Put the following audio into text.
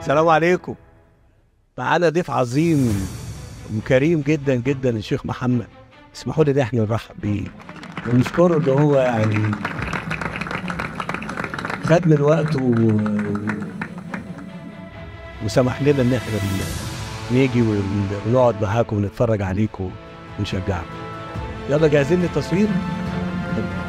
السلام عليكم معانا ضيف عظيم وكريم جدا جدا الشيخ محمد اسمحوا لي ان احنا نرحب بيه ونشكره ان هو يعني خد من وقته و... وسمح لنا ان احنا ن- نيجي ون- ونقعد معاكم ونتفرج عليكم ونشجعكم يلا جاهزين للتصوير؟